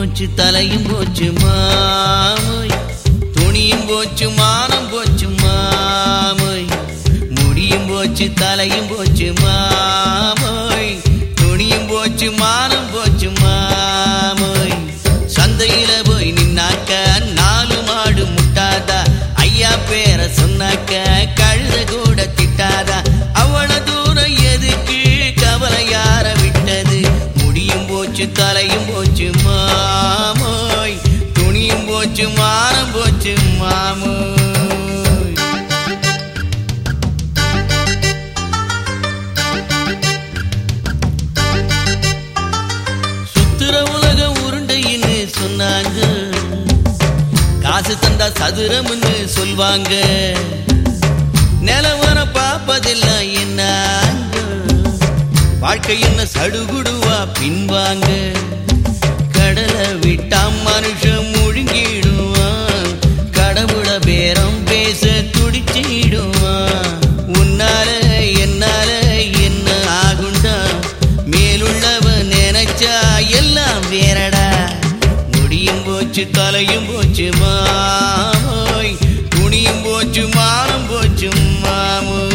போச்சு தலையும் போச்சு மாமோய் துணியும் போச்சு மானம் போச்சு மாமோய் முடியும் போச்சு தலையும் போச்சு மாமோய் துணியும் போச்சு மானம் போச்சு மாமோய் சந்தையில போய் நின்னாக்க நாலு மாடு முட்டாதா ஐயா பேர சொன்னாக்க கழுத கூட திட்டாதா அவ்வளவு தூரம் எதுக்கு கவலை யார விட்டது முடியும் போச்சு தலையும் போச்சு மாமோய் துணியும் போச்சு மானம் போச்சு மாமோய் சுத்துற உலகம் உருண்டைன்னு சொன்னாங்க காசு தந்தா சதுரம்னு சொல்வாங்க நிலவரம் பார்ப்பதெல்லாம் என்ன வாழ்க்கை என்ன சடுகுடுவா பின்வாங்க கடலை விட்டா மனுஷன் முழுங்கிடுவான் கடவுள பேரம் பேச துடிச்சிடுவான் உன்னால என்னால என்ன ஆகுண்டா மேலுள்ளவன் நினைச்சா எல்லாம் வேறடா முடியும் போச்சு தலையும் போச்சு மாமோய் துணியும் போச்சு மானம் போச்சு மாமோய்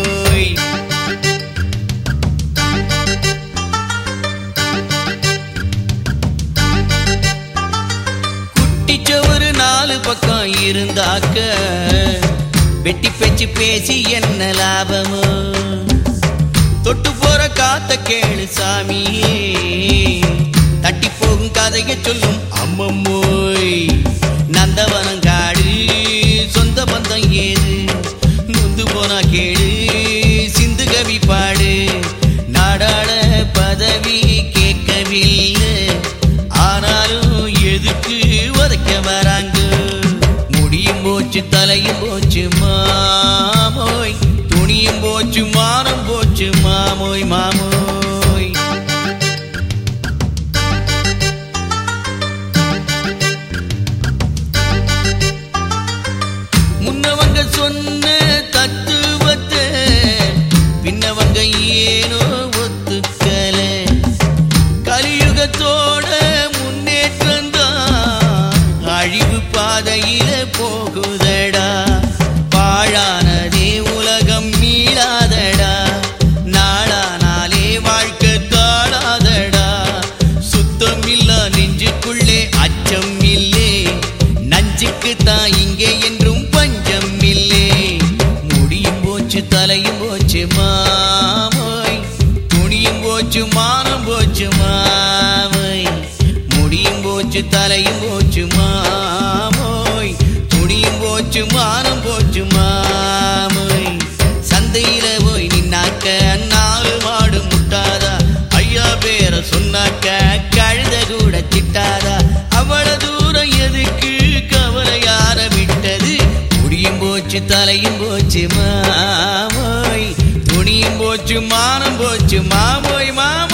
குட்டிச்சவரு நாலு பக்கம் இருந்தாக்க வெட்டி பேச்சு பேசி என்ன லாபமோ தொட்டு போற காத்த கேளு சாமியே தட்டி போகும் கதைய சொல்லும் அம்மம்மோய் நந்தவனம் காடு சொந்த பந்தம் ஏது நொந்து போனா கேடு சிந்து கவி பாடு நாடாள பதவி கேட்கவில்லை ஆனாலும் எதுக்கு உதைக்க வராங்க முடியும் போச்சு தலையும் போச்சு மாமோய் துணியும் போச்சு மானம் போச்சு மாமோய் மாமோய் முன்னவங்க சொன்ன தத்துவத்தை பின்னவங்க ஏனோ ஒத்துக்கல கலியுகத்தோட முன்னேற்றம் தான் அழிவு பாதையில போகுதடா பாழானதே உலகம் மீளாதடா நாளானாலே வாழ்க்கை தாழாதடா சுத்தம் இல்ல நெஞ்சுக்குள்ளே அச்சம் இல்லே நஞ்சுக்கு தான் இங்கே என்றும் பஞ்சம் இல்லே முடியும் போச்சு தலையும் போச்சு மாமோய் துணியும் போச்சு மானம் போச்சு மாமோய் முடியும் போச்சு தலையும் போச்சு மாமோய் துணியும் போச்சு மானம் போச்சு மாமோய் சந்தையில போய் நின்னாக்க நாலு மாடு முட்டாதா ஐயா பேர சொன்னாக்க கழுத கூட திட்டாதா அவ்வளவு தூரம் எதுக்கு கவலை யார விட்டது முடியும் போச்சு தலையும் போச்சு மாமோய் துணியும் போச்சு மானம் போச்சு மாமோய் மாமோய்